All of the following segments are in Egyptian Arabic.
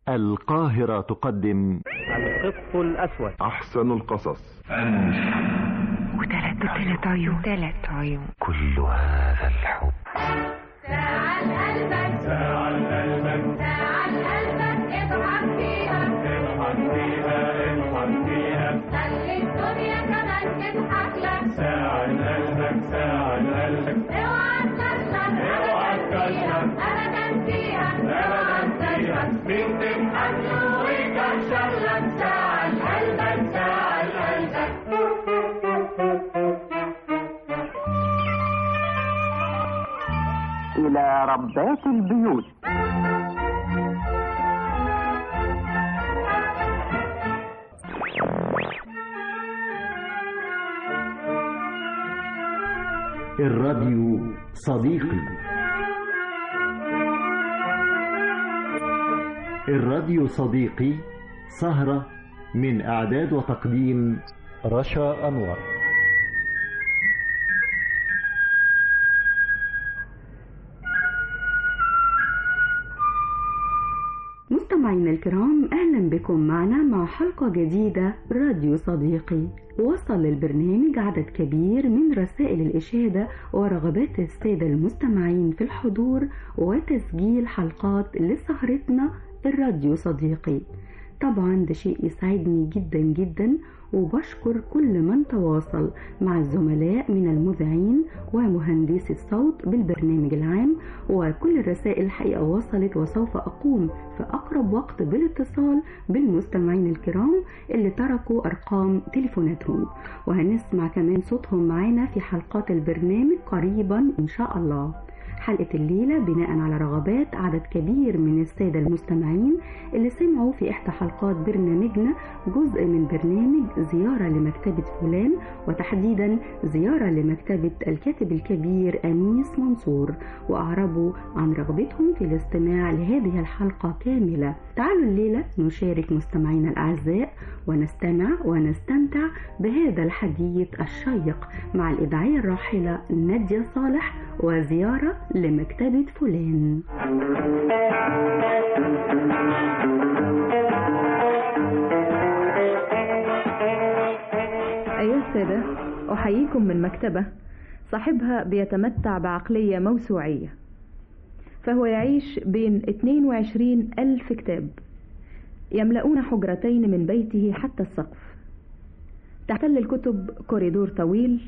القاهرة تقدم القط الأسود أحسن القصص وثلاث وثلاث عيون ثلاث عيون كل هذا الحب ساعة قلبك ساعة قلبك ساعة قلبك اضحك فيها اضحك فيها اضحك فيها خلي الدنيا كمان تضحك لك ساعة قلبك ساعة قلبك اوعى تكسر اوعى تكسر ابدا فيها ابدا فيها مين تضحك له ويكسر لك ساعة قلبك ساعة قلبك إلى ربات البيوت الراديو صديقي الراديو صديقي سهرة من إعداد وتقديم رشا أنور مستمعينا الكرام أهلا بكم معنا مع حلقة جديدة راديو صديقي وصل للبرنامج عدد كبير من رسائل الإشادة ورغبات السادة المستمعين في الحضور وتسجيل حلقات لسهرتنا الراديو صديقي طبعا ده شيء يسعدني جدا جدا وبشكر كل من تواصل مع الزملاء من المذيعين ومهندسي الصوت بالبرنامج العام وكل الرسائل الحقيقة وصلت وسوف أقوم في أقرب وقت بالاتصال بالمستمعين الكرام اللي تركوا أرقام تليفوناتهم وهنسمع كمان صوتهم معانا في حلقات البرنامج قريبا إن شاء الله حلقة الليلة بناء على رغبات عدد كبير من السادة المستمعين اللي سمعوا في إحدى حلقات برنامجنا جزء من برنامج زيارة لمكتبة فلان وتحديدا زيارة لمكتبة الكاتب الكبير أنيس منصور وأعربوا عن رغبتهم في الاستماع لهذه الحلقة كاملة تعالوا الليلة نشارك مستمعينا الأعزاء ونستمع ونستمتع بهذا الحديث الشيق مع الإذاعية الراحلة نادية صالح وزيارة لمكتبة فلان أيها السادة أحييكم من مكتبة صاحبها بيتمتع بعقلية موسوعية فهو يعيش بين 22 ألف كتاب يملؤون حجرتين من بيته حتى السقف تحتل الكتب كوريدور طويل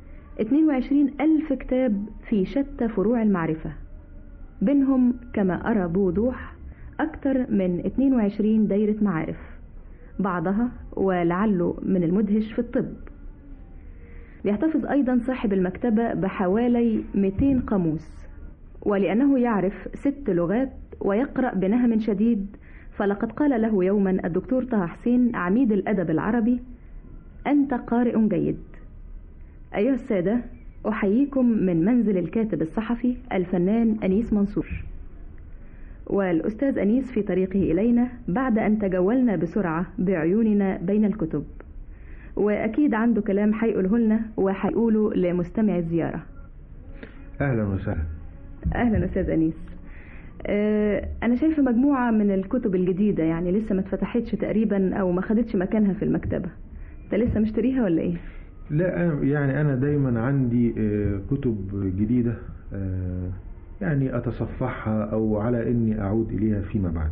22 ألف كتاب في شتى فروع المعرفة بينهم كما أرى بوضوح أكثر من 22 دايرة معارف بعضها ولعله من المدهش في الطب بيحتفظ أيضا صاحب المكتبة بحوالي 200 قاموس ولأنه يعرف ست لغات ويقرأ بنهم شديد فلقد قال له يوما الدكتور طه حسين عميد الأدب العربي أنت قارئ جيد أيها السادة أحييكم من منزل الكاتب الصحفي الفنان أنيس منصور والأستاذ أنيس في طريقه إلينا بعد أن تجولنا بسرعة بعيوننا بين الكتب وأكيد عنده كلام حيقوله لنا وحيقوله لمستمع الزيارة اهلا وسهلا أهلا أستاذ أنيس آه، أنا شايفة مجموعة من الكتب الجديدة يعني لسه ما اتفتحتش تقريبا أو ما خدتش مكانها في المكتبة أنت لسه مشتريها ولا إيه؟ لا أنا- يعني انا دايما عندي آه، كتب جديده آه، يعني اتصفحها او على اني اعود اليها فيما بعد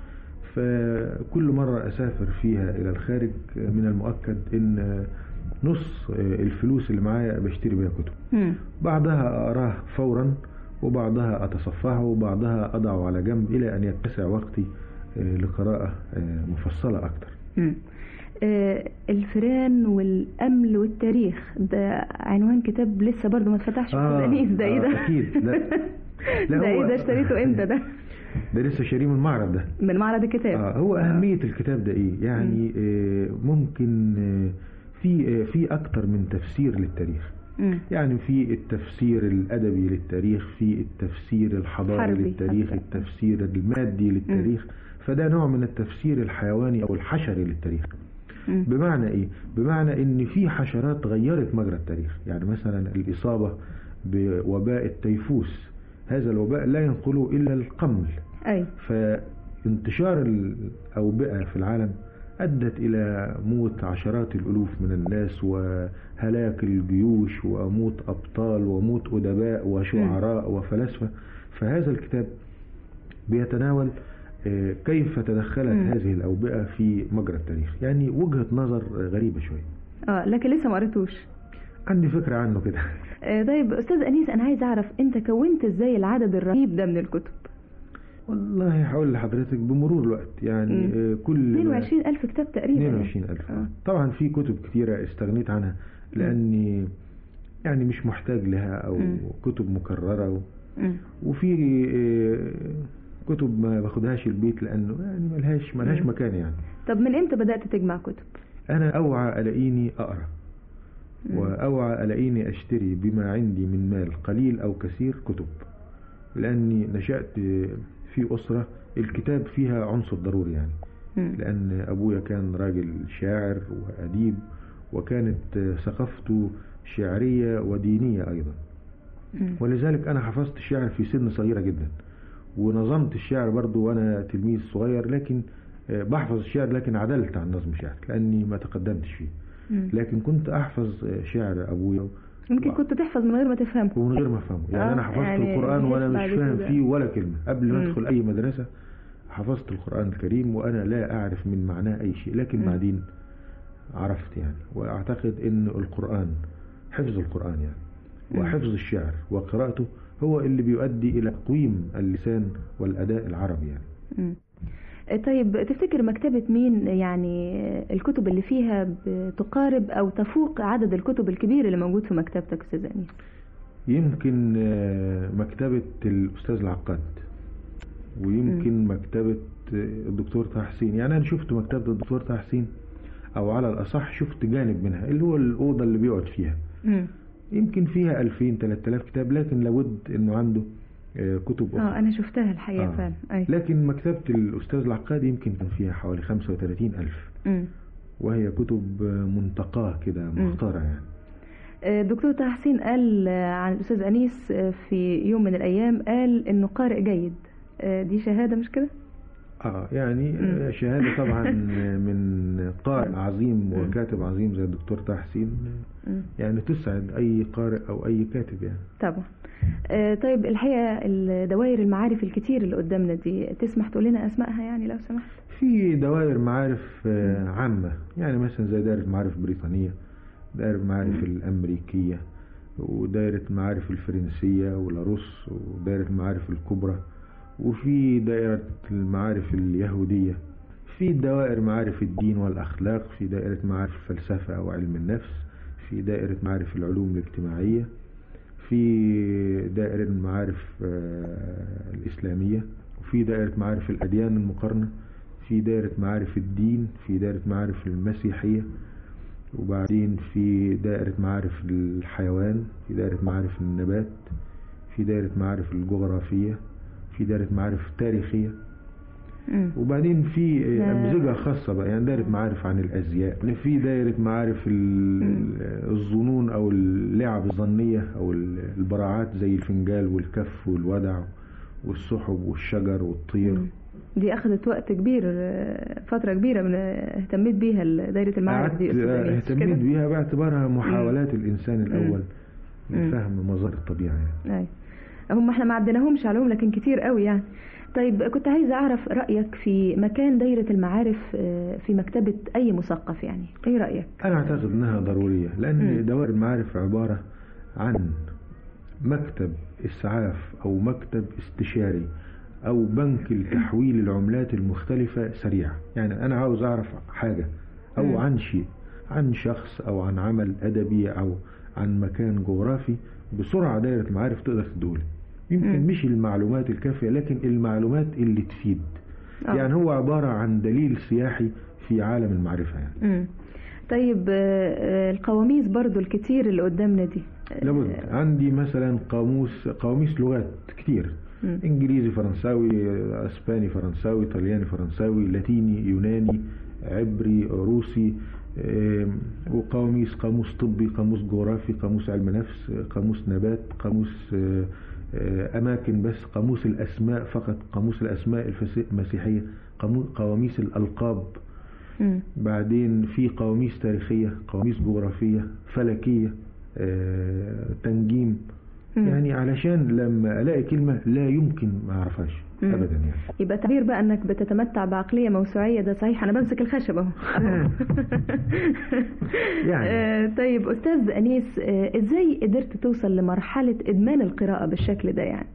فكل مره اسافر فيها الى الخارج آه، من المؤكد ان آه، نص آه، الفلوس اللي معايا بشتري بيها كتب مم. بعضها اقراه فورا وبعضها اتصفحه وبعضها اضعه على جنب الى ان يتسع وقتي آه، لقراءه آه، مفصله اكتر مم. آه، الفيران والأمل والتاريخ ده عنوان كتاب لسه برضه ما اتفتحش في آه، أنيس ده إيه آه، ده؟ أكيد، لا. لا، ده إيه هو- ده اشتريته إمتى ده؟ ده لسه شاريه من المعرض ده من معرض الكتاب آه هو أهمية الكتاب ده إيه؟ يعني آه ممكن آه في آه في أكتر من تفسير للتاريخ مم. يعني في التفسير الأدبي للتاريخ في التفسير الحضاري حربي للتاريخ أكتر. التفسير المادي للتاريخ فده نوع من التفسير الحيواني أو الحشري للتاريخ مم. بمعنى إيه؟ بمعنى إن في حشرات غيرت مجرى التاريخ يعني مثلا الإصابة بوباء التيفوس هذا الوباء لا ينقله إلا القمل أي ف انتشار الأوبئة في العالم أدت إلى موت عشرات الألوف من الناس وهلاك الجيوش وموت أبطال وموت أدباء وشعراء وفلاسفة فهذا الكتاب بيتناول آه، كيف تدخلت مم. هذه الأوبئة في مجرى التاريخ يعني وجهة نظر غريبة شوية اه لكن لسه ما قريتوش عندي فكرة عنه كده آه طيب استاذ انيس انا عايز اعرف انت كونت ازاي العدد الرهيب ده من الكتب والله هقول لحضرتك بمرور الوقت يعني مم. آه، كل ما- 22 الف كتاب تقريبا 22 ألف آه. طبعا في كتب كتيرة استغنيت عنها لأني يعني مش محتاج لها أو مم. كتب مكررة و... مم. وفي آه، كتب ما باخدهاش البيت لأنه يعني ملهاش ملهاش مم. مكان يعني طب من امتى بدأت تجمع كتب أنا أوعى ألاقيني أقرأ مم. وأوعى ألاقيني أشتري بما عندي من مال قليل أو كثير كتب لأني نشأت في أسرة الكتاب فيها عنصر ضروري يعني مم. لأن أبويا كان راجل شاعر وأديب وكانت ثقافته شعرية ودينية أيضا مم. ولذلك أنا حفظت الشعر في سن صغيرة جدا ونظمت الشعر برضو وأنا تلميذ صغير لكن آه، بحفظ الشعر لكن عدلت عن نظم الشعر لأني ما تقدمتش فيه مم. لكن كنت أحفظ آه، شعر أبويا يمكن كنت تحفظ من غير ما تفهمه ومن غير ما أفهمه يعني آه، أنا حفظت يعني القرآن وأنا بحس مش بعد فاهم كده. فيه ولا كلمة قبل ما مم. أدخل أي مدرسة حفظت القرآن الكريم وأنا لا أعرف من معناه أي شيء لكن مم. بعدين عرفت يعني وأعتقد أن القرآن حفظ القرآن يعني مم. وحفظ الشعر وقراءته هو اللي بيؤدي إلى تقويم اللسان والأداء العربي يعني مم. آه، طيب تفتكر مكتبة مين يعني آه، الكتب اللي فيها بتقارب أو تفوق عدد الكتب الكبير اللي موجود في مكتبتك أستاذ أنيس يمكن آه، مكتبة الأستاذ العقاد ويمكن مكتبة آه، الدكتور طه حسين يعني أنا شفت مكتبة الدكتور طه حسين أو على الأصح شفت جانب منها اللي هو الأوضة اللي بيقعد فيها مم. يمكن فيها 2000 3000 كتاب لكن لابد إنه عنده آه، كتب أخرى اه أنا شفتها الحقيقة آه. فعلا أي. لكن مكتبة الأستاذ العقاد يمكن كان فيها حوالي 35 ألف مم. وهي كتب آه، منتقاة كده مختارة يعني آه، الدكتور طه حسين قال آه، عن الأستاذ أنيس آه، في يوم من الأيام قال إنه قارئ جيد آه، دي شهادة مش كده؟ اه يعني مم. آه، شهادة طبعا من قارئ عظيم وكاتب عظيم زي الدكتور طه حسين مم. يعني تسعد أي قارئ أو أي كاتب يعني طبعا آه، طيب الحقيقة الدوائر المعارف الكتير اللي قدامنا دي تسمح تقول لنا أسمائها يعني لو سمحت في دوائر معارف آه، عامة يعني مثلا زي دائرة معارف بريطانية دائرة معارف الأمريكية ودائرة معارف الفرنسية والروس ودائرة المعارف الكبرى وفي دائرة المعارف اليهودية في دوائر معارف الدين والأخلاق في دائرة معارف الفلسفة أو علم النفس في دائرة معارف العلوم الاجتماعية في دائرة المعارف آه، الإسلامية وفي دائرة معارف الأديان المقارنة في دائرة معارف الدين في دائرة معارف المسيحية وبعدين في دائرة معارف الحيوان في دائرة معارف النبات في دائرة معارف الجغرافية في دائرة معارف تاريخية مم. وبعدين في لا. أمزجة خاصة بقى يعني دائرة معارف عن الأزياء في دائرة معارف ال- الظنون أو اللعب الظنية أو ال- البراعات زي الفنجال والكف والودع والسحب والشجر والطير مم. دي أخذت وقت كبير آه، فترة كبيرة من آه، اهتميت بيها ال- دايرة المعارف قعدت دي أستاذ أنيس، مش اهتميت كده؟ بيها باعتبارها محاولات الإنسان الأول مم. لفهم مظاهر الطبيعة يعني. أي. هم احنا ما عدناهمش عليهم لكن كتير قوي يعني طيب كنت عايزة أعرف رأيك في مكان دايرة المعارف آه، في مكتبة أي مثقف يعني إيه رأيك؟ أنا أعتقد أنها ضرورية لأن مم. دوائر المعارف عبارة عن مكتب إسعاف أو مكتب استشاري أو بنك لتحويل العملات المختلفة سريع يعني أنا عاوز أعرف حاجة أو مم. عن شيء عن شخص أو عن عمل أدبي أو عن مكان جغرافي بسرعة دائرة المعارف تقدر تدولي يمكن مم. مش المعلومات الكافية لكن المعلومات اللي تفيد آه. يعني هو عبارة عن دليل سياحي في عالم المعرفة يعني مم. طيب آه، آه، القواميس برضو الكتير اللي قدامنا دي آه، لابد عندي مثلا قاموس قواميس لغات كتير مم. انجليزي فرنساوي اسباني فرنساوي طلياني فرنساوي لاتيني يوناني عبري روسي آم، وقواميس قاموس طبي قاموس جغرافي قاموس علم نفس قاموس نبات قاموس آه، آه، أماكن بس قاموس الأسماء فقط قاموس الأسماء الفس- المسيحية قامو- قواميس الألقاب مم. بعدين في قواميس تاريخية قواميس جغرافية فلكية آه، تنجيم مم. يعني علشان لما ألاقي كلمة لا يمكن ما أعرفهاش مم. أبدا يعني يبقى تعبير بقى انك بتتمتع بعقلية موسوعية ده صحيح انا بمسك الخشب اهو يعني. آه، طيب استاذ انيس آه، ازاي قدرت توصل لمرحلة ادمان القراءة بالشكل ده يعني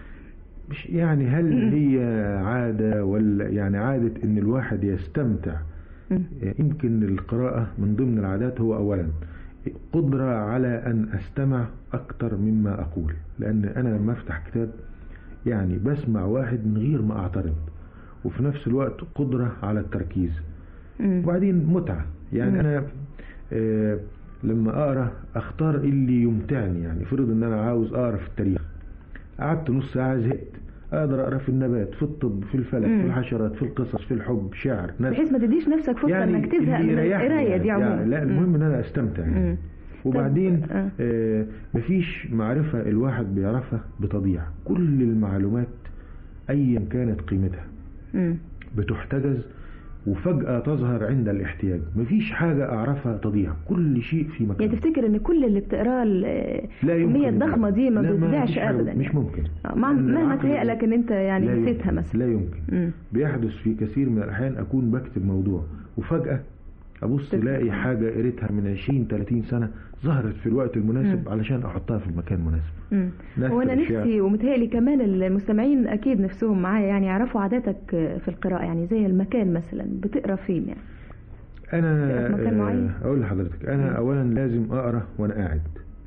مش يعني هل هي عادة ولا يعني عادة ان الواحد يستمتع مم. يمكن القراءة من ضمن العادات هو اولا قدرة على ان استمع اكتر مما اقول لان انا لما افتح كتاب يعني بسمع واحد من غير ما اعترض وفي نفس الوقت قدرة على التركيز مم. وبعدين متعة يعني مم. أنا آه لما أقرأ أختار اللي يمتعني يعني فرض إن أنا عاوز أقرأ في التاريخ قعدت نص ساعة زهقت أقدر أقرأ في النبات في الطب في الفلك مم. في الحشرات في القصص في الحب شعر نثر. بحيث ما تديش نفسك فرصة انك تزهق اللي من يريحني القراية يعني. دي عموما يعني لا المهم إن أنا أستمتع يعني. مم. وبعدين طب، آه. آه مفيش معرفة الواحد بيعرفها بتضيع كل المعلومات أيا كانت قيمتها مم. بتحتجز وفجأة تظهر عند الاحتياج مفيش حاجة أعرفها تضيع كل شيء في يعني مكان تفتكر ان كل اللي بتقراه ال- لا يمكن الكمية الضخمة دي ما لا، بتضيعش فيش حاجة- ابدا مش يعني. ممكن آه، مع- لأن مهما العقل- تهيأ لك ان انت يعني لا نسيتها يمكن. مثلا لا يمكن مم. بيحدث في كثير من الأحيان أكون بكتب موضوع وفجأة أبص تفتكر. ألاقي حاجة قريتها من 20 30 سنة ظهرت في الوقت المناسب مم. علشان أحطها في المكان المناسب مم. نثر هو انا الشعر. نفسي ومتهيألي كمان المستمعين اكيد نفسهم معايا يعني يعرفوا عاداتك في القراءة يعني زي المكان مثلا بتقرا فين يعني انا في مكان معين؟ آه، اقول لحضرتك انا مم. اولا لازم اقرا وانا قاعد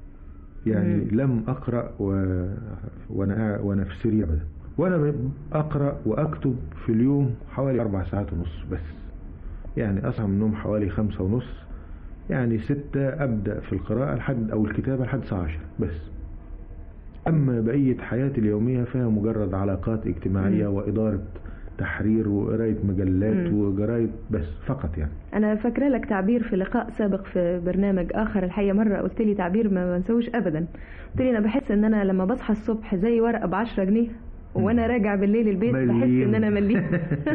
يعني مم. لم اقرا و... وانا قاعد وانا في سرير ابدا وانا ب- اقرا واكتب في اليوم حوالي اربع ساعات ونص بس يعني اصحى من النوم حوالي خمسة ونص يعني ستة ابدا في القراءة لحد او الكتابة لحد الساعة عشرة بس اما بقية حياتي اليومية فهي مجرد علاقات اجتماعية مم. وادارة تحرير وقراية مجلات مم. وجرايد بس فقط يعني انا فاكره لك تعبير في لقاء سابق في برنامج اخر الحقيقه مره قلت لي تعبير ما بنسوش ابدا قلت لي انا بحس ان انا لما بصحى الصبح زي ورقه ب 10 جنيه وانا راجع بالليل البيت بحس مليم. ان انا مليم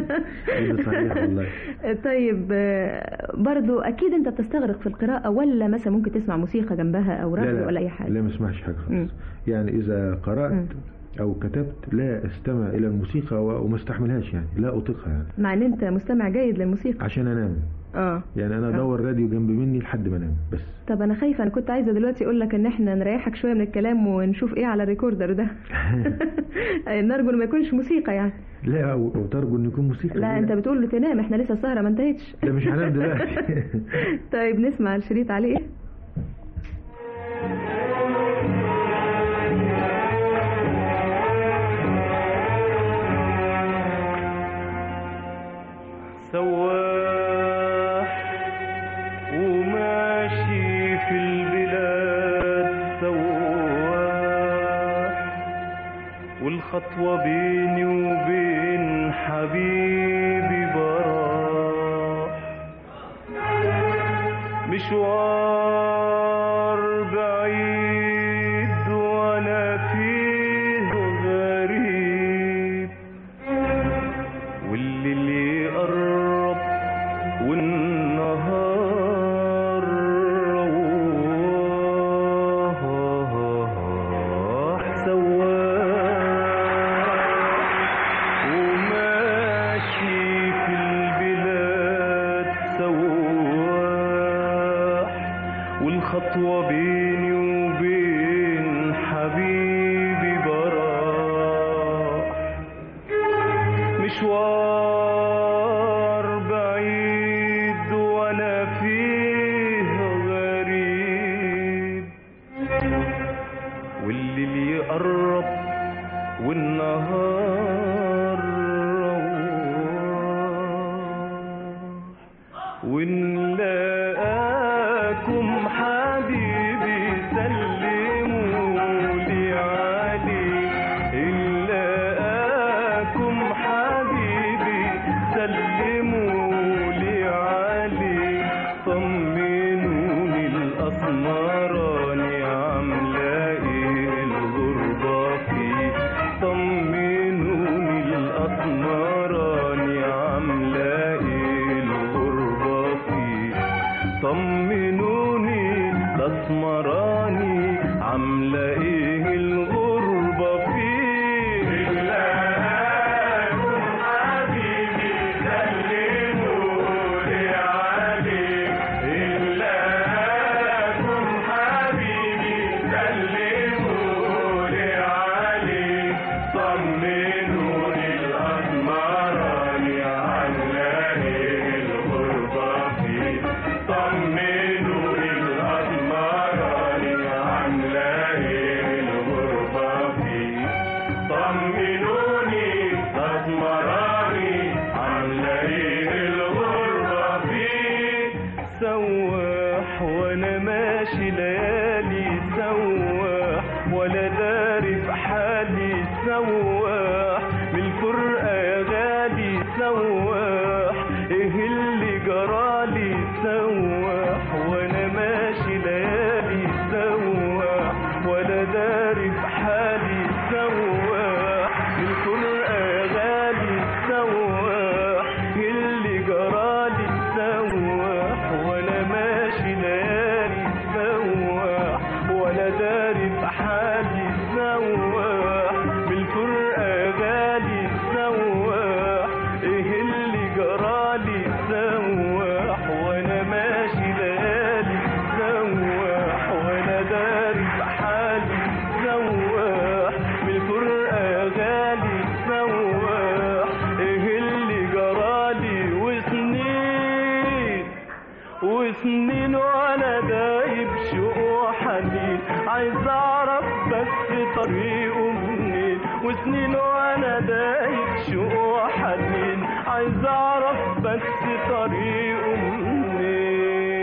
ده صحيح والله. طيب آه، برضو اكيد انت بتستغرق في القراءه ولا مثلا ممكن تسمع موسيقى جنبها او لا راديو لا ولا اي حاجه لا ما اسمعش حاجة مم. خالص يعني إذا قرأت مم. أو كتبت لا أستمع إلى الموسيقى و- وما استحملهاش يعني لا أطيقها يعني مع ان انت مستمع جيد للموسيقى عشان أنام اه يعني أنا أدور راديو جنب مني لحد ما أنام بس طب انا خايفه انا كنت عايزه دلوقتي اقول لك ان احنا نريحك شويه من الكلام ونشوف ايه على الريكوردر ده نرجو إنه ما يكونش موسيقى يعني لا أو أو ترجو إن يكون موسيقى لا انت بتقول له تنام احنا لسه السهره ما انتهتش لا مش هنام دلوقتي طيب نسمع الشريط عليه سواح وماشي في البلاد سواح والخطوة بيني وبين حبيبي براح مشوار بعيد وانا فيه غريب والليل يقرب والنهار رواح سواح وماشي في البلاد سواح والخطوة بيني وبين حبيبي براح مشوار بعيد وانا فيه غريب والليل يقرب والنهار رواح ونلاقاكم حبيبي سلم وانا ماشي ليالي سواح ولا داري في حالي سواح من الفرقة يا غالي سواح ايه اللي جرالي سواح وانا ماشي ليالي سواح ولا داري في حالي سواح من الفرقة يا غالي سواح ايه اللي جرالي سواح وانا ماشي ليالي سواح ولا داري في حالي سواح بالفرقة يا غالي سواح ايه اللي جرالي سواح وانا ماشي ليالي سواح وانا داري في حالي سواح بالفرقة يا غالي سواح ايه اللي جرالي وسنين وسنين وانا دايب شوق وحنين عايز اعرف بس طريقه منين وسنين وانا دايب شوق وحنين عايز اعرف بس طريقه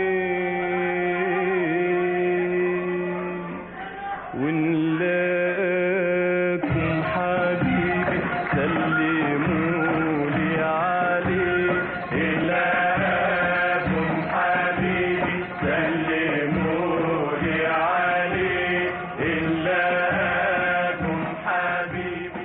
منين ونلاقيكم حبيبي سلمولي عليه إلهكم حبيبي سلمولي عليه إلهكم حبيبي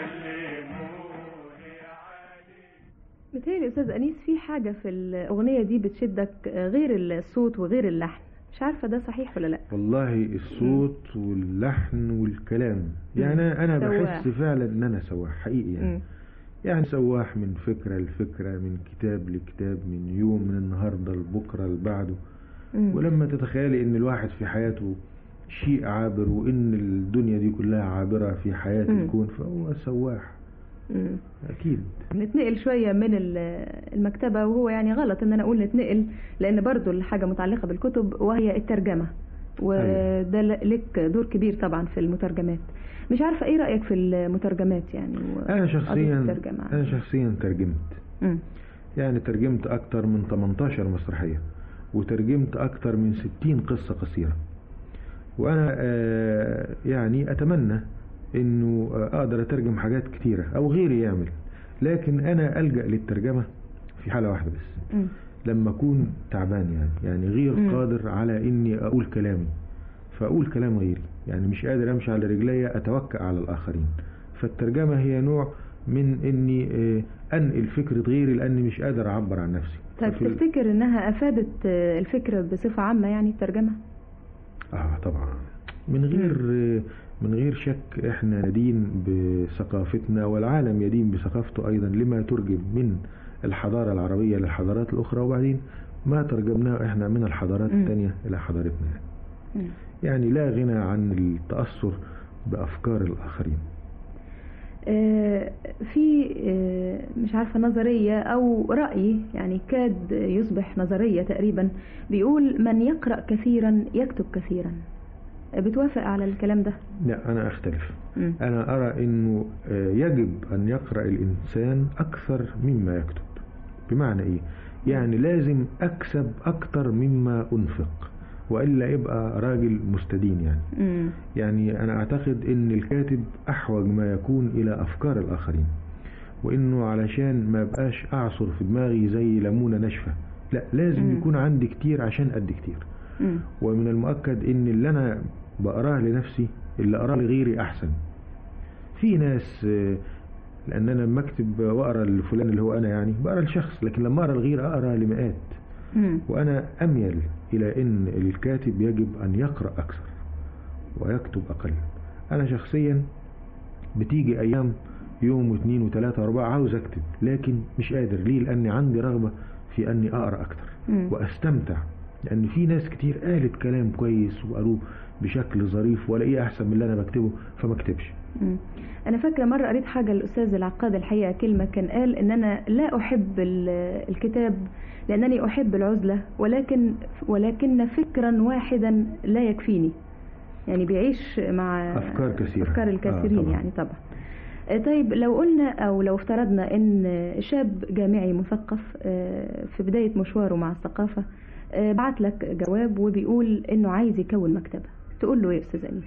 سلمولي عليه متهيألي أستاذ أنيس في حاجة في الأغنية دي بتشدك غير الصوت وغير اللحن مش عارفة ده صحيح ولا لأ والله الصوت واللحن والكلام يعني انا سواح. بحس فعلا ان انا سواح حقيقي يعني مم. يعني سواح من فكرة لفكرة من كتاب لكتاب من يوم من النهاردة لبكرة لبعده مم. ولما تتخيلي ان الواحد في حياته شيء عابر وان الدنيا دي كلها عابرة في حياة مم. الكون فهو سواح مم. اكيد نتنقل شوية من ال- المكتبة وهو يعني غلط ان انا اقول نتنقل لان برضو الحاجة متعلقة بالكتب وهي الترجمة وده ل- لك دور كبير طبعا في المترجمات مش عارفة ايه رأيك في المترجمات يعني و- انا قضية شخصيا الترجمة انا شخصيا ترجمت مم. يعني ترجمت اكتر من 18 مسرحية وترجمت اكتر من 60 قصة قصيرة وانا آه، يعني اتمنى انه آه، اقدر اترجم حاجات كتيرة او غيري يعمل لكن انا الجأ للترجمة في حالة واحدة بس مم. لما اكون تعبان يعني يعني غير مم. قادر على اني اقول كلامي فاقول كلام غيري يعني مش قادر امشي على رجلي اتوكأ على الاخرين فالترجمة هي نوع من اني آه، انقل فكرة غيري لاني مش قادر اعبر عن نفسي طيب ففي ال- تفتكر انها افادت آه، الفكرة بصفة عامة يعني الترجمة اه طبعا من غير آه، من غير شك احنا ندين بثقافتنا والعالم يدين بثقافته ايضا لما ترجم من الحضارة العربية للحضارات الاخرى وبعدين ما ترجمناه احنا من الحضارات مم. التانية الى حضارتنا يعني. مم. يعني لا غنى عن التأثر بأفكار الآخرين آه، في آه، مش عارفة نظرية أو رأي يعني كاد يصبح نظرية تقريبا بيقول من يقرأ كثيرا يكتب كثيرا بتوافق على الكلام ده لا أنا أختلف مم. أنا أرى أنه آه، يجب أن يقرأ الإنسان أكثر مما يكتب بمعنى إيه؟ يعني لازم أكسب أكثر مما أنفق وإلا يبقى راجل مستدين يعني مم. يعني أنا أعتقد أن الكاتب أحوج ما يكون إلى أفكار الآخرين وإنه علشان ما بقاش أعصر في دماغي زي ليمونة ناشفة لا لازم مم. يكون عندي كتير عشان قد كتير مم. ومن المؤكد ان اللي انا بقراه لنفسي اللي اقراه لغيري احسن في ناس آه، لان انا لما اكتب واقرا لفلان اللي هو انا يعني بقرا لشخص لكن لما اقرا لغير اقرا لمئات مم. وانا اميل الى ان الكاتب يجب ان يقرا اكثر ويكتب اقل انا شخصيا بتيجي ايام يوم واثنين وثلاثة واربعة عاوز اكتب لكن مش قادر ليه لاني عندي رغبة في اني اقرا اكثر مم. واستمتع لان في ناس كتير قالت كلام كويس وقالوه بشكل ظريف والاقيه احسن من اللي انا بكتبه فما اكتبش مم. أنا فاكرة مرة قريت حاجة للأستاذ العقاد الحقيقة كلمة كان قال إن أنا لا أحب ال- الكتاب لأنني أحب العزلة ولكن ولكن فكرا واحدا لا يكفيني يعني بيعيش مع أفكار كثيرة. أفكار آه، الكثيرين طبعا. يعني طبعا آه، طيب لو قلنا او لو افترضنا ان شاب جامعي مثقف آه، في بداية مشواره مع الثقافة آه، بعت لك جواب وبيقول انه عايز يكون مكتبة تقول له ايه يا استاذ انيس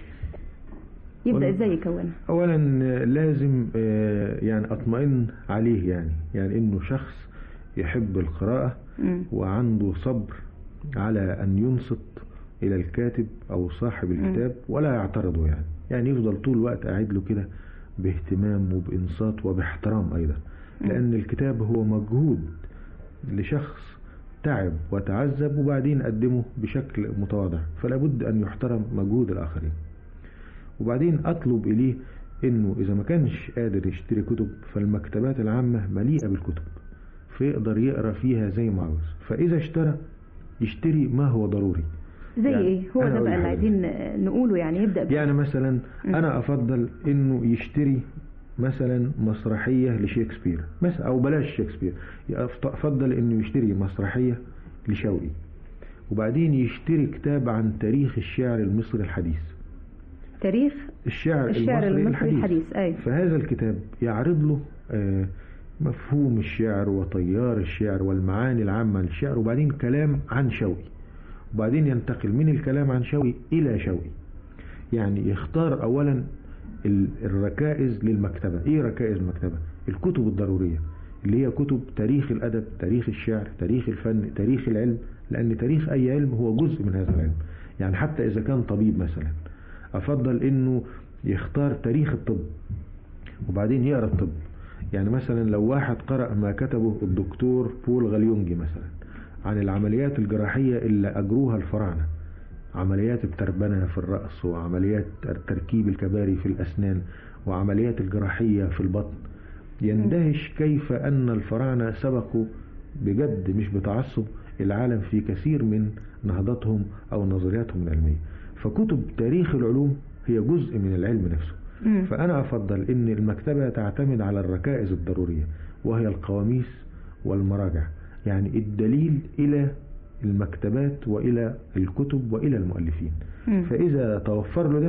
يبدأ والله- ازاي يكونها اولا لازم آه، يعني اطمئن عليه يعني يعني انه شخص يحب القراءة مم. وعنده صبر على ان ينصت الى الكاتب او صاحب الكتاب ولا يعترضه يعني يعني يفضل طول الوقت قاعد له كده باهتمام وبانصات وباحترام ايضا لان الكتاب هو مجهود لشخص تعب وتعذب وبعدين قدمه بشكل متواضع فلا بد ان يحترم مجهود الاخرين وبعدين اطلب اليه انه اذا ما كانش قادر يشتري كتب فالمكتبات العامة مليئة بالكتب فيقدر يقرا فيها زي ما عاوز فاذا اشترى يشتري ما هو ضروري زي يعني ايه هو أنا ده أقول بقى اللي حاجة. عايزين نقوله يعني يبدأ بيه. يعني مثلا مم. انا افضل انه يشتري مثلا مسرحية لشكسبير مثلا او بلاش شكسبير أفت- افضل انه يشتري مسرحية لشوقي وبعدين يشتري كتاب عن تاريخ الشعر المصري الحديث تاريخ الشعر, الشعر المصري, المصري الحديث, الحديث، أيوة. فهذا الكتاب يعرض له آه، مفهوم الشعر وطيار الشعر والمعاني العامة للشعر وبعدين كلام عن شوقي وبعدين ينتقل من الكلام عن شوقي إلى شوقي يعني يختار أولا ال- الركائز للمكتبة إيه ركائز المكتبة الكتب الضرورية اللي هي كتب تاريخ الأدب تاريخ الشعر تاريخ الفن تاريخ العلم لأن تاريخ أي علم هو جزء من هذا العلم يعني حتى إذا كان طبيب مثلا أفضل إنه يختار تاريخ الطب وبعدين يقرأ الطب يعني مثلا لو واحد قرأ ما كتبه الدكتور بول غاليونجي مثلا عن العمليات الجراحية اللي أجروها الفراعنة عمليات التربنة في الرأس وعمليات تركيب الكباري في الأسنان وعمليات الجراحية في البطن يندهش كيف أن الفراعنة سبقوا بجد مش بتعصب العالم في كثير من نهضتهم أو نظرياتهم العلمية فكتب تاريخ العلوم هي جزء من العلم نفسه مم. فأنا أفضل أن المكتبة تعتمد على الركائز الضرورية وهي القواميس والمراجع يعني الدليل إلى المكتبات وإلى الكتب وإلى المؤلفين مم. فإذا توفر له ده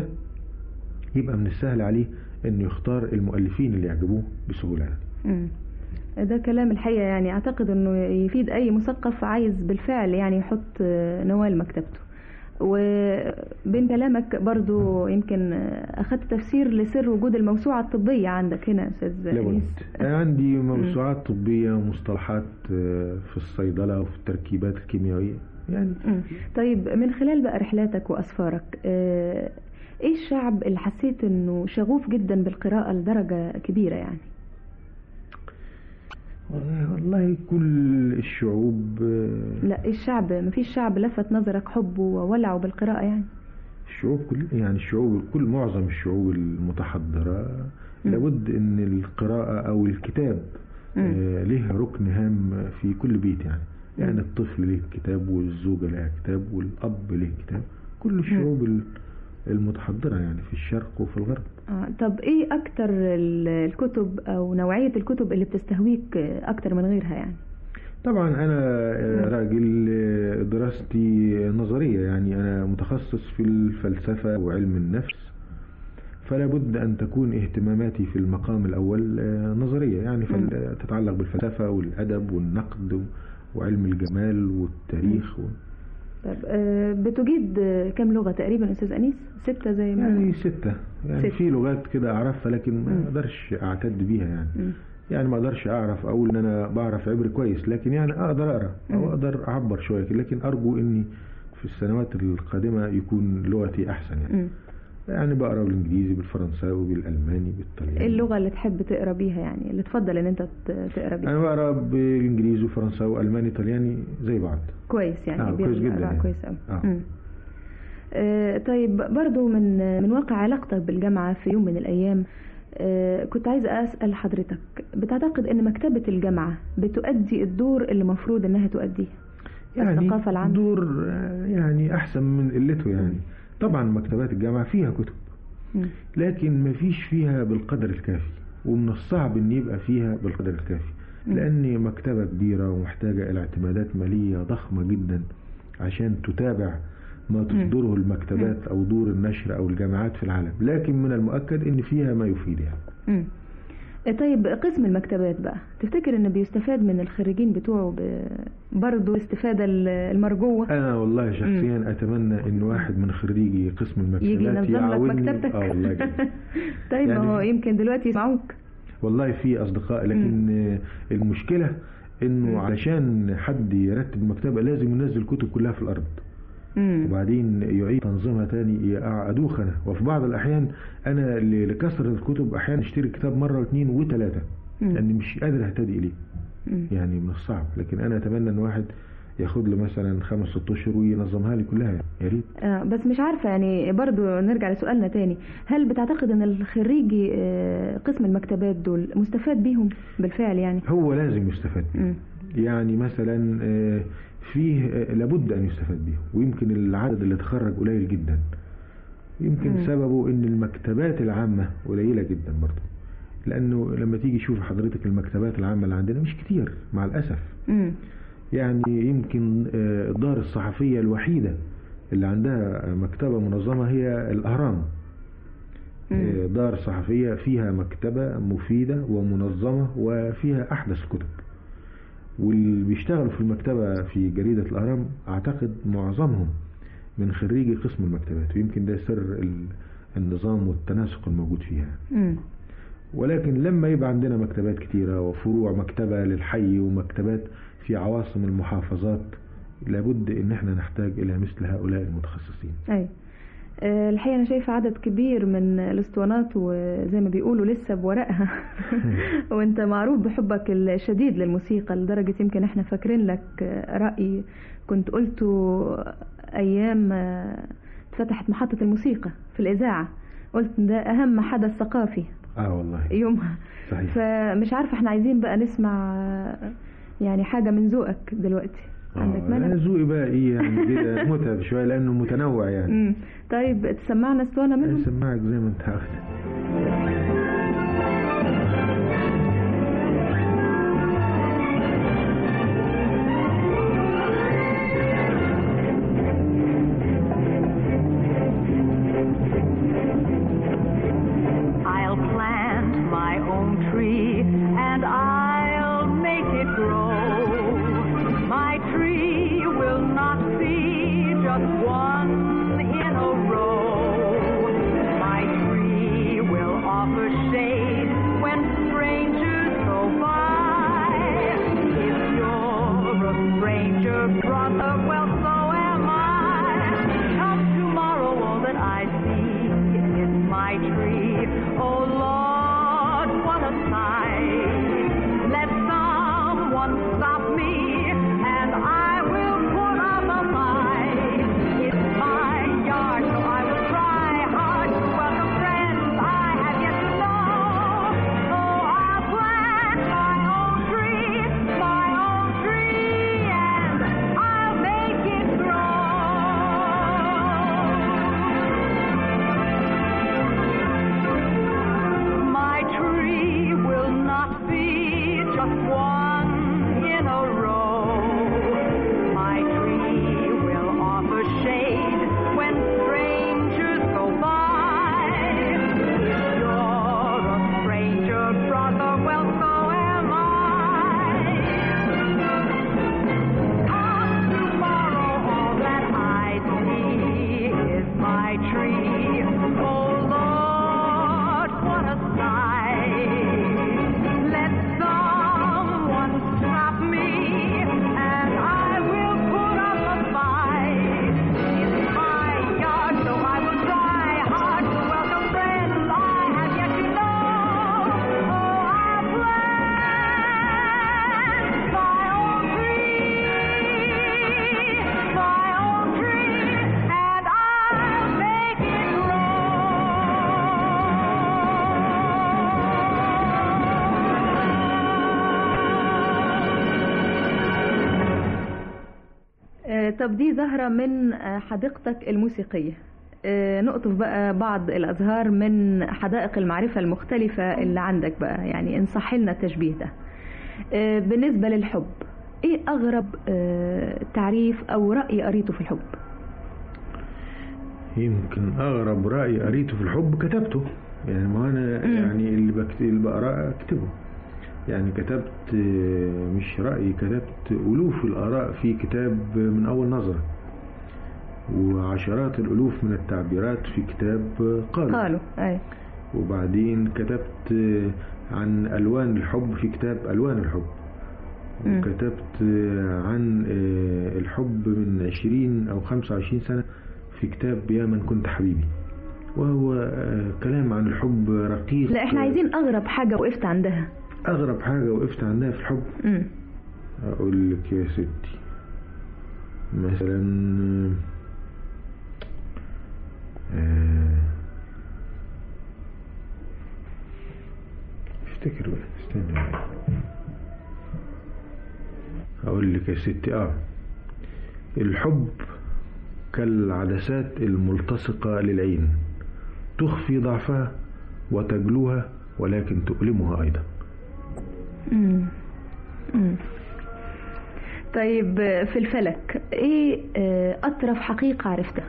يبقى من السهل عليه أنه يختار المؤلفين اللي يعجبوه بسهولة يعني. مم. ده كلام الحقيقة يعني أعتقد أنه يفيد أي مثقف عايز بالفعل يعني يحط آه، نوال مكتبته وبين كلامك برضو يمكن آه، أخذت تفسير لسر وجود الموسوعة الطبية عندك هنا يا أستاذ لابد أنيس عندي موسوعات طبية ومصطلحات آه، في الصيدلة وفي التركيبات الكيميائية يعني مم. طيب من خلال بقى رحلاتك وأسفارك آه، إيه الشعب اللي حسيت أنه شغوف جدا بالقراءة لدرجة كبيرة يعني والله كل الشعوب آه، لا إيه الشعب مفيش شعب لفت نظرك حبه وولعه بالقراءة يعني الشعوب كل يعني الشعوب كل معظم الشعوب المتحضرة مم. لابد ان القراءة او الكتاب مم. آه، لها ركن هام في كل بيت يعني يعني مم. الطفل له كتاب والزوجة لها كتاب والأب له كتاب كل الشعوب ال- المتحضرة يعني في الشرق وفي الغرب آه، طب ايه اكتر ال- الكتب او نوعية الكتب اللي بتستهويك آه، اكتر من غيرها يعني طبعا انا آه، راجل آه، دراستي نظرية يعني انا متخصص في الفلسفة وعلم النفس فلا بد ان تكون اهتماماتي في المقام الاول آه، نظرية يعني فل- مم. آه، تتعلق بالفلسفة والادب والنقد و- وعلم الجمال والتاريخ و... طب آه، بتجيد آه، كم لغة تقريبا استاذ انيس ستة زي ما يعني ستة يعني ستة. في لغات كده اعرفها لكن ما مم. اقدرش اعتد بيها يعني مم. يعني ما اقدرش اعرف اقول ان انا بعرف عبري كويس لكن يعني اقدر اقرا مم. او اقدر اعبر شويه لكن ارجو اني في السنوات القادمه يكون لغتي احسن يعني مم. يعني بقرا بالانجليزي بالفرنساوي بالالماني بالطلياني ايه اللغة اللي تحب تقرا بيها يعني اللي تفضل ان انت ت- تقرا بيها انا بقرا بالانجليزي وفرنساوي والماني طلياني زي بعض كويس يعني آه، بيقرا كويس جدا قراءة يعني. كويس قوي آه. مم. آه، طيب برضو من من واقع علاقتك بالجامعة في يوم من الأيام آه، كنت عايزة أسأل حضرتك بتعتقد أن مكتبة الجامعة بتؤدي الدور اللي مفروض أنها تؤديه يعني الثقافة العامة دور آه، يعني احسن من قلته يعني طبعا مكتبات الجامعه فيها كتب مم. لكن ما فيش فيها بالقدر الكافي ومن الصعب ان يبقى فيها بالقدر الكافي مم. لان مكتبة كبيرة ومحتاجة الى اعتمادات مالية ضخمة جدا عشان تتابع ما تصدره المكتبات او دور النشر او الجامعات في العالم لكن من المؤكد ان فيها ما يفيد يعني مم. طيب قسم المكتبات بقى تفتكر ان بيستفاد من الخريجين بتوعه ب- برضه استفادة ال- المرجوة انا والله شخصيا اتمنى ان واحد من خريجي قسم المكتبات يجي ينظم لك يعاونني مكتبتك اه والله جدا. طيب ما يعني- هو يمكن دلوقتي يسمعوك والله في اصدقاء لكن آه، المشكله انه علشان حد يرتب المكتبه لازم ينزل الكتب كلها في الارض مم. وبعدين يعيد تنظيمها تاني ادوخ انا وفي بعض الاحيان انا ل- لكثره الكتب احيانا اشتري كتاب مره واثنين وثلاثه مم. لاني مش قادر اهتدي اليه مم. يعني من الصعب لكن انا اتمنى ان واحد ياخد له مثلا خمس ست اشهر وينظمها لي كلها يعني. يا ريت آه، بس مش عارفة يعني برضو نرجع لسؤالنا تاني هل بتعتقد ان الخريجي آه، قسم المكتبات دول مستفاد بيهم بالفعل يعني هو لازم يستفاد بيه مم. يعني مثلا آه، فيه آه، لابد ان يستفاد بيه ويمكن العدد اللي تخرج قليل جدا يمكن مم. سببه ان المكتبات العامة قليلة جدا برضه لانه لما تيجي تشوف حضرتك المكتبات العامة اللي عندنا مش كتير مع الاسف مم. يعني يمكن آه، الدار الصحفية الوحيدة اللي عندها مكتبة منظمة هي الأهرام مم. آه، دار صحفية فيها مكتبة مفيدة ومنظمة وفيها أحدث الكتب واللي بيشتغلوا في المكتبة في جريدة الأهرام أعتقد معظمهم من خريجي قسم المكتبات ويمكن ده سر ال- النظام والتناسق الموجود فيها مم. ولكن لما يبقى عندنا مكتبات كتيرة وفروع مكتبة للحي ومكتبات في عواصم المحافظات لابد ان احنا نحتاج الى مثل هؤلاء المتخصصين اي آه، الحقيقة أنا شايفة عدد كبير من الأسطوانات وزي ما بيقولوا لسه بورقها وأنت معروف بحبك الشديد للموسيقى لدرجة يمكن إحنا فاكرين لك آه، رأي كنت قلته أيام آه، فتحت محطة الموسيقى في الإذاعة قلت ده أهم حدث ثقافي اه والله يومها صحيح فمش عارفة احنا عايزين بقى نسمع آه، يعني حاجة من ذوقك دلوقتي عندك آه، مانع؟ أنا ذوقي بقى ايه يعني كده متعب شويه لانه متنوع يعني مم. طيب تسمعنا اسطوانة منهم اسمعك زي ما انت عاوز I'll plant my own tree and I'll make it grow. My tree will not be just one in a row. My tree will offer shade when strangers go by. If you're a stranger, brother, well, so am I. Come tomorrow, all that I see is my tree. Oh Lord, what a sight! Let someone stop me, and I will put up a fight. It's my yard, so I will try hard to welcome friends I have yet to know. Oh, I'll plant my own tree, my own tree, and I'll make it grow. My tree will not be just one in a row. My tree will offer shade when strangers go by. If you're a stranger, brother, well, so am I. Come tomorrow, all that I see is my tree. Oh Lord, what a sight! Let someone stop me, and I will put up a fight. It's my yard, so I will try hard to welcome friends I have yet to know. Oh, I'll plant my own tree, my own tree, and I'll make it آه، طب دي زهرة من آه، حديقتك الموسيقية آه، نقطف بقى بعض الأزهار من حدائق المعرفة المختلفة اللي عندك بقى يعني إن صح لنا التشبيه ده آه، بالنسبة للحب إيه أغرب آه، تعريف أو رأي قريته في الحب يمكن أغرب رأي قريته في الحب كتبته يعني ما انا يعني اللي بكتب اللي بقراه اكتبه يعني كتبت آه، مش رأيي كتبت ألوف الآراء في كتاب من أول نظرة وعشرات الألوف من التعبيرات في كتاب آه، قالوا قالوا أي وبعدين كتبت آه، عن ألوان الحب في كتاب ألوان الحب مم. وكتبت آه، عن آه، الحب من 20 أو 25 سنة في كتاب يا من كنت حبيبي وهو آه، كلام عن الحب رقيق لا احنا عايزين أغرب حاجة وقفت عندها أغرب حاجة وقفت عندها في الحب مم. أقول لك يا ستي مثلا آه، افتكر بقى استنى بقى. أقول لك يا ستي اه الحب كالعدسات الملتصقة للعين تخفي ضعفها وتجلوها ولكن تؤلمها أيضا مم. مم. طيب آه، في الفلك ايه آه، أطرف حقيقة عرفتها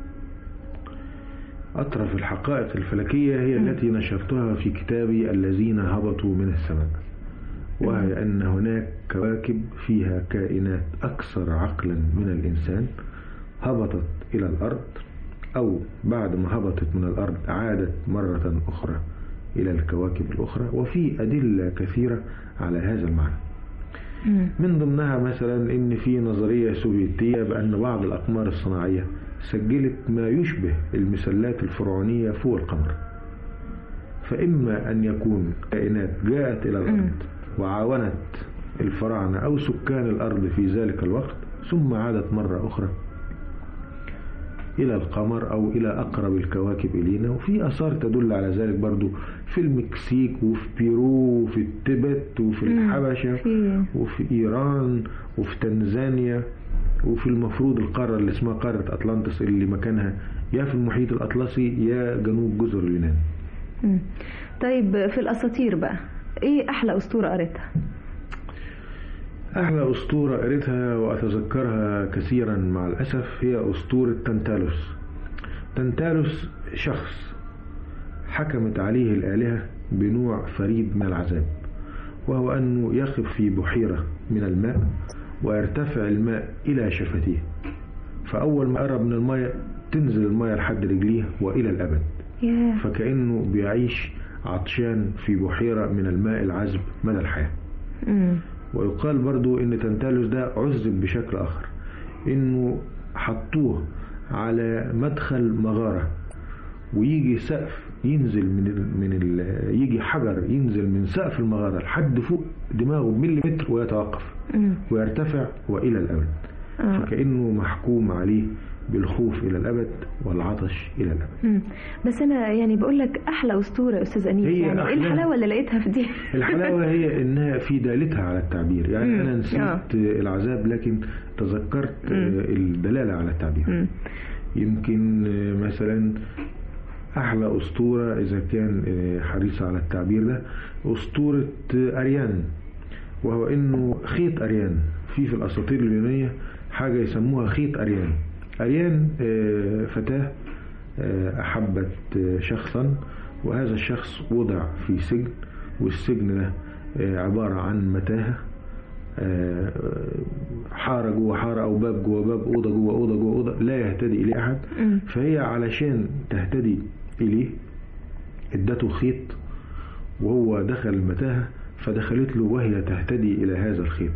أطرف الحقائق الفلكية هي التي نشرتها في كتابي الذين هبطوا من السماء وهي أن هناك كواكب فيها كائنات أكثر عقلا من الإنسان هبطت إلى الأرض أو بعد ما هبطت من الأرض عادت مرة أخرى إلى الكواكب الأخرى وفي أدلة كثيرة على هذا المعنى من ضمنها مثلا ان في نظرية سوفيتية بان بعض الاقمار الصناعية سجلت ما يشبه المسلات الفرعونية فوق القمر فاما ان يكون كائنات جاءت الى الارض وعاونت الفراعنة او سكان الارض في ذلك الوقت ثم عادت مرة اخرى إلى القمر أو إلى أقرب الكواكب إلينا وفي آثار تدل على ذلك برضو في المكسيك وفي بيرو وفي التبت وفي الحبشة في- وفي إيران وفي تنزانيا وفي المفروض القارة اللي اسمها قارة أطلانتس اللي مكانها يا في المحيط الأطلسي يا جنوب جزر اليونان مم. طيب في الأساطير بقى ايه أحلى أسطورة قريتها أحلى أسطورة قريتها وأتذكرها كثيرا مع الأسف هي أسطورة تنتالوس تنتالوس شخص حكمت عليه الآلهة بنوع فريد من العذاب وهو أنه يقف في بحيرة من الماء ويرتفع الماء إلى شفتيه فأول ما قرب من الماء تنزل الماء لحد رجليه وإلى الأبد ياه فكأنه بيعيش عطشان في بحيرة من الماء العذب مدى الحياة مم. ويقال برضو ان تنتالوس ده عذب بشكل اخر انه حطوه على مدخل مغارة ويجي سقف ينزل من ال من ال يجي حجر ينزل من سقف المغارة لحد فوق دماغه بمليمتر ويتوقف مم. ويرتفع والى الابد آه. فكانه محكوم عليه بالخوف الى الابد والعطش الى الابد مم. بس أنا يعني بقول لك أحلى أسطورة يا أستاذ أنيس هي يعني ايه أحلى. الحلاوة اللي لقيتها في دي الحلاوة هي انها في دالتها على التعبير يعني مم. انا آه. نسيت العذاب لكن تذكرت مم. الدلالة على التعبير مم. يمكن مثلا احلى اسطورة اذا كان حريص على التعبير ده اسطورة اريان وهو انه خيط اريان في في الاساطير اليونانية حاجة يسموها خيط اريان اريان آه، فتاة آه، احبت آه، شخصا وهذا الشخص وضع في سجن والسجن ده آه، عبارة عن متاهة آه، حارة جوه حارة أو باب جوه باب أوضة جوه أوضة جوه أوضة لا يهتدي إليه أحد مم. فهي علشان تهتدي إليه ادته خيط وهو دخل المتاهة فدخلت له وهي تهتدي إلى هذا الخيط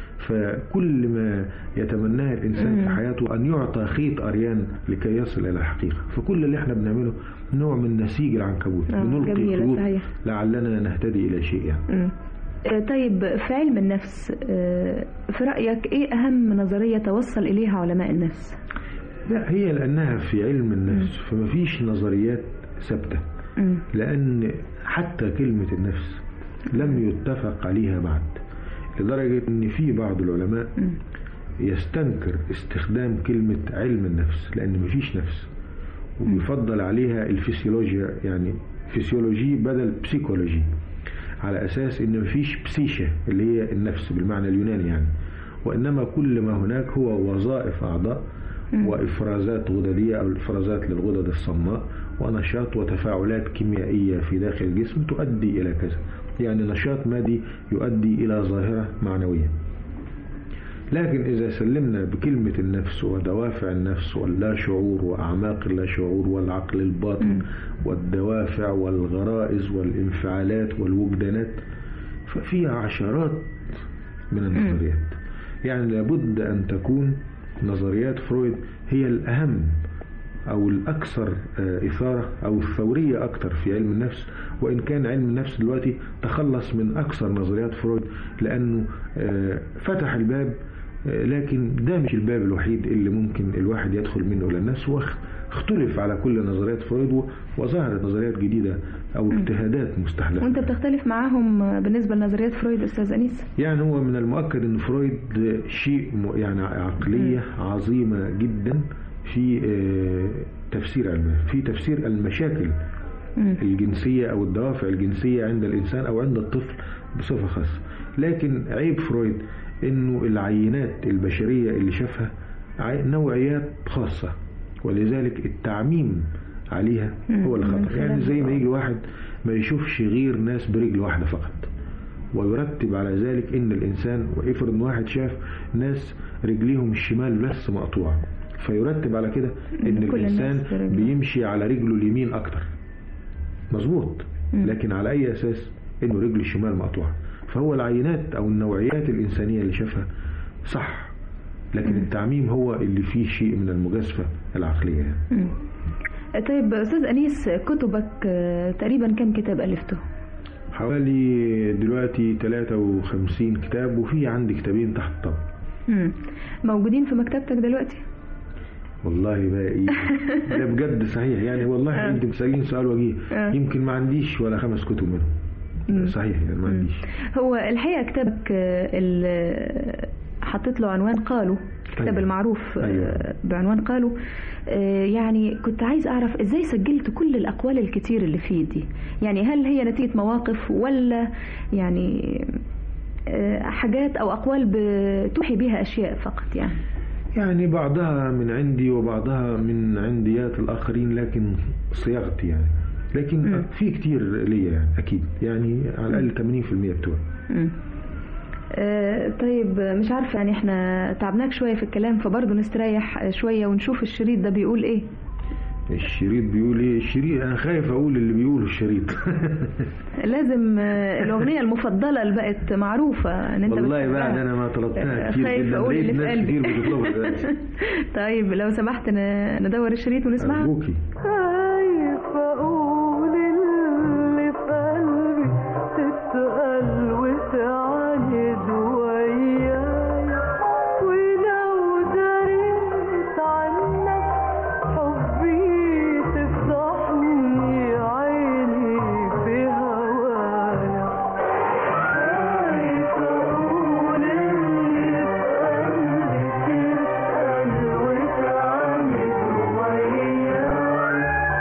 فكل ما يتمناه الإنسان في مم. حياته أن يعطى خيط أريان لكي يصل إلى الحقيقة فكل اللي احنا بنعمله نوع من نسيج العنكبوت آه، بنلقي جميلة، خيوط صحيح. لعلنا نهتدي إلى شيء يعني مم. آه، طيب في علم النفس آه، في رأيك ايه أهم نظرية توصل إليها علماء النفس لا هي لأنها في علم النفس فما فيش نظريات ثابتة مم. لأن حتى كلمة النفس لم يتفق عليها بعد لدرجة أن في بعض العلماء مم. يستنكر استخدام كلمة علم النفس لأن مفيش نفس وبيفضل عليها الفسيولوجيا يعني فسيولوجي بدل بسيكولوجي على أساس أن مفيش بسيشة اللي هي النفس بالمعنى اليوناني يعني وإنما كل ما هناك هو وظائف أعضاء وإفرازات غددية أو إفرازات للغدد الصماء ونشاط وتفاعلات كيميائية في داخل الجسم تؤدي إلى كذا يعني نشاط مادي يؤدي إلى ظاهرة معنوية لكن إذا سلمنا بكلمة النفس ودوافع النفس واللا شعور وأعماق اللا شعور والعقل الباطن والدوافع والغرائز والانفعالات والوجدانات ففيها عشرات من النظريات يعني لابد أن تكون نظريات فرويد هي الأهم أو الأكثر آه، إثارة أو الثورية أكثر في علم النفس وإن كان علم النفس دلوقتي تخلص من أكثر نظريات فرويد لأنه آه، فتح الباب آه، لكن ده مش الباب الوحيد اللي ممكن الواحد يدخل منه إلى النفس واختلف على كل نظريات فرويد و- وظهرت نظريات جديدة أو اجتهادات مستحدثة وانت بتختلف معاهم بالنسبة لنظريات فرويد أستاذ أنيس يعني هو من المؤكد ان فرويد شيء م- يعني عقلية عظيمة جدا في آه، تفسير علمها في تفسير المشاكل مم. الجنسية أو الدوافع الجنسية عند الإنسان أو عند الطفل بصفة خاصة لكن عيب فرويد إنه العينات البشرية اللي شافها عي- نوعيات خاصة ولذلك التعميم عليها هو مم. الخطأ يعني زي ما يجي واحد ما يشوفش غير ناس برجل واحدة فقط ويرتب على ذلك ان الانسان وافرض ان واحد شاف ناس رجليهم الشمال بس مقطوعه فيرتب على كده ان كل الناس الانسان برجل. بيمشي على رجله اليمين اكتر مظبوط مم. لكن على اي اساس انه رجل الشمال مقطوعه فهو العينات او النوعيات الانسانيه اللي شافها صح لكن التعميم هو اللي فيه شيء من المجازفه العقليه يعني. مم. طيب أستاذ أنيس كتبك آه، تقريبا كم كتاب ألفته؟ حوالي دلوقتي 53 كتاب وفي عندي كتابين تحت الطبق مم. موجودين في مكتبتك دلوقتي؟ والله بقى ايه ده بجد صحيح يعني والله آه. انت بتساليني سؤال وجيه آه. يمكن ما عنديش ولا خمس كتب منهم مم. صحيح يعني ما عنديش هو الحقيقة كتابك آه، ال- حطيت له عنوان قالوا الكتاب أيوة. المعروف آه، أيوة. بعنوان قالوا آه، يعني كنت عايز أعرف إزاي سجلت كل الأقوال الكتير اللي فيه دي يعني هل هي نتيجة مواقف ولا يعني آه، حاجات أو أقوال بتوحي بها أشياء فقط يعني يعني بعضها من عندي وبعضها من عنديات الآخرين لكن صياغتي يعني لكن مم. في كتير ليا يعني أكيد يعني على الأقل 80% بتوعي مم. آه، طيب مش عارفة يعني احنا تعبناك شوية في الكلام فبرضه نستريح شوية ونشوف الشريط ده بيقول ايه الشريط بيقول ايه الشريط أنا خايف أقول اللي بيقوله الشريط لازم آه، الأغنية المفضلة اللي بقت معروفة ان انت والله بتحبها. بقى أنا ما طلبتها آه، كتير خايف جدا أقول لقيت اللي في ناس كتير قلبي بتطلبها دلوقتي طيب لو سمحت ن- ندور الشريط ونسمعها أرجوكي خايف اقول اللي في قلبي تتقل وتعاند وياي ولو دريت عنك حبي تفضحني عيني في هوايا خايف اقول اللي في قلبي تتقل وتعاند وياي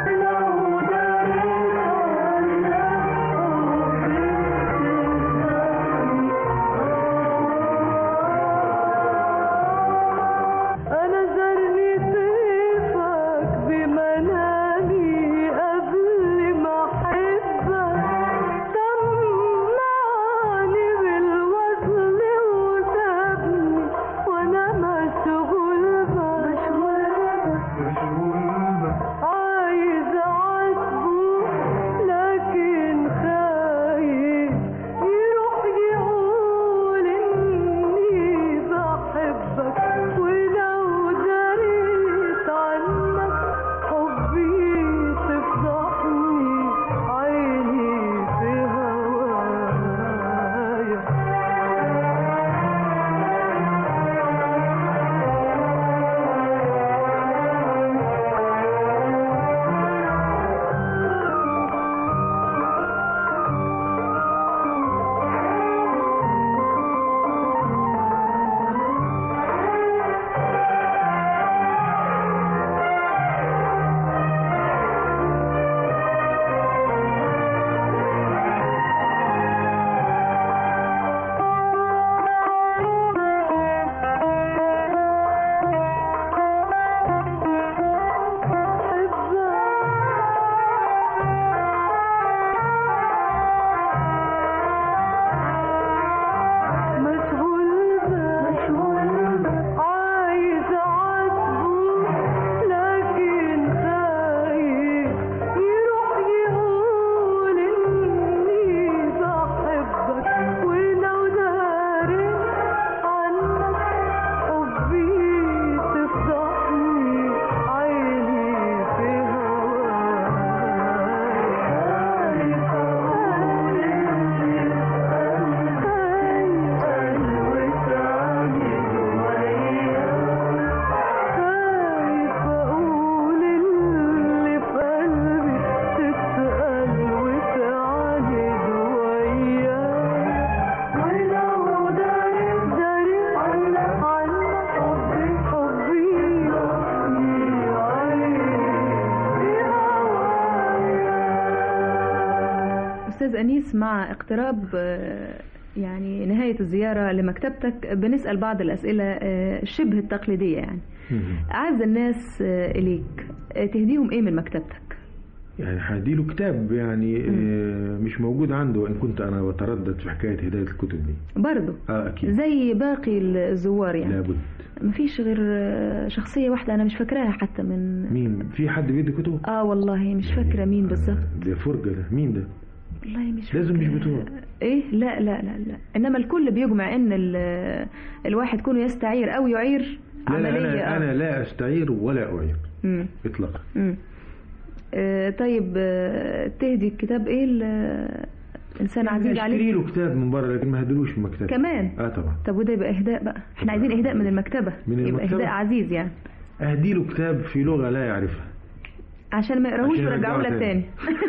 أنيس مع اقتراب آه، يعني نهاية الزيارة لمكتبتك بنسأل بعض الأسئلة آه، شبه التقليدية يعني أعز الناس آه، إليك آه، تهديهم إيه من مكتبتك؟ يعني هديله كتاب يعني آه، مش موجود عنده وان كنت انا بتردد في حكايه هدايه الكتب دي برضه اه اكيد زي باقي الزوار يعني لابد مفيش غير آه، شخصية واحدة أنا مش فاكراها حتى من مين في حد بيدي كتب آه والله مش فاكرة مين بالظبط ده فرجه ده مين ده والله مش لازم مش فاكرة. بتوع ايه لا لا لا لا انما الكل بيجمع ان ال- الواحد كونه يستعير او يعير لا لا عمليه انا آه. انا لا استعير ولا اعير مم. اطلاقا مم. آه طيب آه تهدي الكتاب ايه ل- انسان عزيز اشتري عليك له كتاب من بره لكن ما هدلوش من مكتبه كمان اه طبعا طب وده يبقى اهداء بقى احنا عايزين اهداء من المكتبه من يبقى المكتبة؟ اهداء عزيز يعني اهدي له كتاب في لغه لا يعرفها عشان ما يقراهوش عشان ويرجعوا يرجعوا لك تاني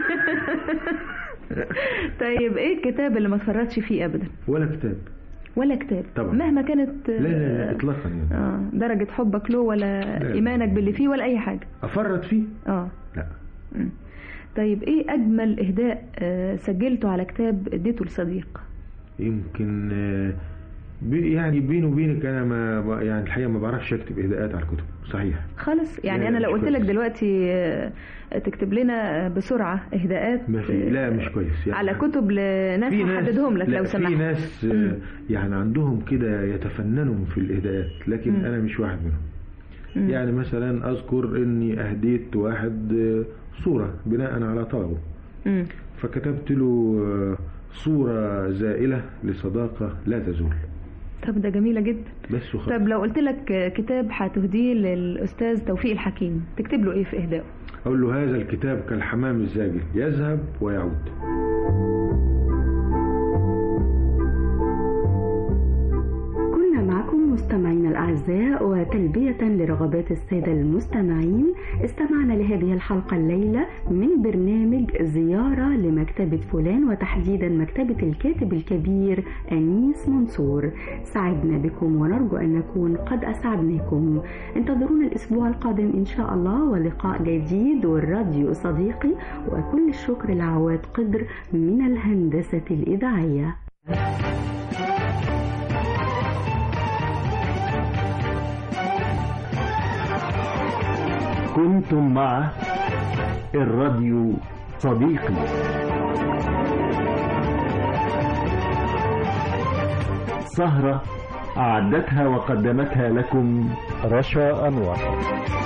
طيب ايه الكتاب اللي ما تفرطش فيه ابدا ولا كتاب ولا كتاب طبعا. مهما كانت لا لا, لا اطلاقا يعني اه درجة حبك له ولا لا. إيمانك باللي فيه ولا أي حاجة افرط فيه اه لا مم. طيب إيه أجمل إهداء آه سجلته على كتاب اديته لصديق يمكن آه، بي- يعني بيني وبينك انا ما ب- يعني الحقيقه ما بعرفش اكتب اهداءات على الكتب صحيح خالص يعني لا، أنا مش لو قلت كويس. لك دلوقتي آه، تكتب لنا آه، بسرعة إهداءات ما في لا مش كويس يعني على كتب لناس في ناس هحددهم لك لا، لو سمحت في ناس آه، مم. يعني عندهم كده يتفننوا في الاهداءات لكن مم. انا مش واحد منهم مم. يعني مثلا اذكر اني اهديت واحد آه، صوره بناء على طلبه مم. فكتبت له آه، صوره زائله لصداقه لا تزول طب ده جميلة جدا بس وخلاص طب لو قلت لك آه، كتاب هتهديه للأستاذ توفيق الحكيم تكتب له إيه في إهدائه اقول له هذا الكتاب كالحمام الزاجل يذهب ويعود كنا معكم مستمعينا الأعزاء وتلبية لرغبات السادة المستمعين استمعنا لهذه الحلقة الليلة من برنامج زيارة لمكتبة فلان وتحديدا مكتبة الكاتب الكبير أنيس منصور سعدنا بكم ونرجو أن نكون قد أسعدناكم انتظرونا الأسبوع القادم إن شاء الله ولقاء جديد والراديو صديقي وكل الشكر لعواد قدر من الهندسة الإذاعية كنتم مع الراديو صديقي سهرة أعدتها وقدمتها لكم رشا أنور